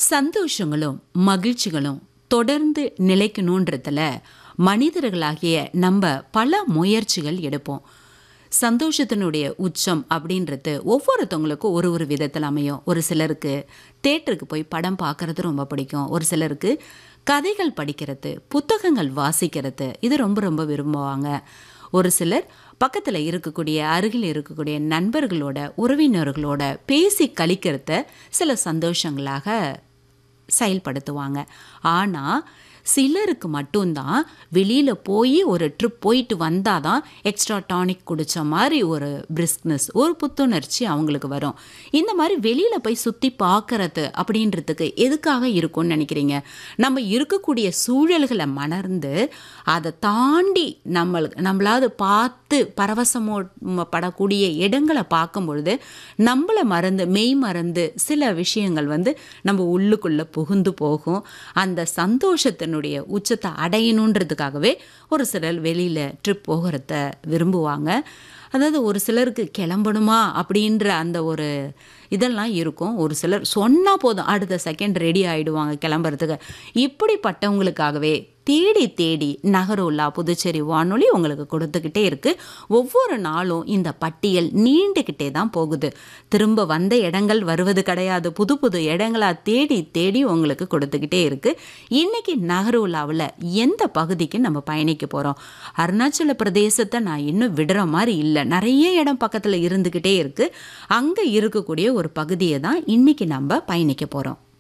சந்தோஷங்களும் மகிழ்ச்சிகளும் தொடர்ந்து நிலைக்கணுன்றதுல மனிதர்களாகிய நம்ம பல முயற்சிகள் எடுப்போம் சந்தோஷத்தினுடைய உச்சம் அப்படின்றது ஒவ்வொருத்தவங்களுக்கும் ஒரு ஒரு விதத்தில் அமையும் ஒரு சிலருக்கு தேட்டருக்கு போய் படம் பார்க்கறது ரொம்ப பிடிக்கும் ஒரு சிலருக்கு கதைகள் படிக்கிறது புத்தகங்கள் வாசிக்கிறது இது ரொம்ப ரொம்ப விரும்புவாங்க ஒரு சிலர் பக்கத்தில் இருக்கக்கூடிய அருகில் இருக்கக்கூடிய நண்பர்களோட உறவினர்களோட பேசி கழிக்கிறத சில சந்தோஷங்களாக செயல்படுத்துவாங்க ஆனால் சிலருக்கு மட்டும்தான் வெளியில் போய் ஒரு ட்ரிப் போயிட்டு வந்தால் தான் எக்ஸ்ட்ரா டானிக் குடித்த மாதிரி ஒரு பிரிஸ்க்னஸ் ஒரு புத்துணர்ச்சி அவங்களுக்கு வரும் இந்த மாதிரி வெளியில் போய் சுற்றி பார்க்கறது அப்படின்றதுக்கு எதுக்காக இருக்கும்னு நினைக்கிறீங்க நம்ம இருக்கக்கூடிய சூழல்களை மணர்ந்து அதை தாண்டி நம்மளுக்கு நம்மளாவது பார்த்து பரவசமோ படக்கூடிய இடங்களை பார்க்கும் பொழுது நம்மளை மறந்து மெய் மறந்து சில விஷயங்கள் வந்து நம்ம உள்ளுக்குள்ளே புகுந்து போகும் அந்த சந்தோஷத்தினுடைய உச்சத்தை அடையணுன்றதுக்காகவே ஒரு சிலர் வெளியில் ட்ரிப் போகிறத விரும்புவாங்க அதாவது ஒரு சிலருக்கு கிளம்பணுமா அப்படின்ற அந்த ஒரு இதெல்லாம் இருக்கும் ஒரு சிலர் சொன்னால் போதும் அடுத்த செகண்ட் ரெடி ஆகிடுவாங்க கிளம்புறதுக்கு இப்படிப்பட்டவங்களுக்காகவே தேடி தேடி நகரோல்லா புதுச்சேரி வானொலி உங்களுக்கு கொடுத்துக்கிட்டே இருக்குது ஒவ்வொரு நாளும் இந்த பட்டியல் நீண்டுக்கிட்டே தான் போகுது திரும்ப வந்த இடங்கள் வருவது கிடையாது புது புது இடங்களாக தேடி தேடி உங்களுக்கு கொடுத்துக்கிட்டே இருக்குது இன்றைக்கி நகரோலாவில் எந்த பகுதிக்கு நம்ம பயணிக்க போகிறோம் அருணாச்சல பிரதேசத்தை நான் இன்னும் விடுற மாதிரி இல்லை நிறைய இடம் பக்கத்தில் இருந்துக்கிட்டே இருக்குது அங்கே இருக்கக்கூடிய ஒரு பகுதியை தான் இன்றைக்கி நம்ம பயணிக்க போகிறோம்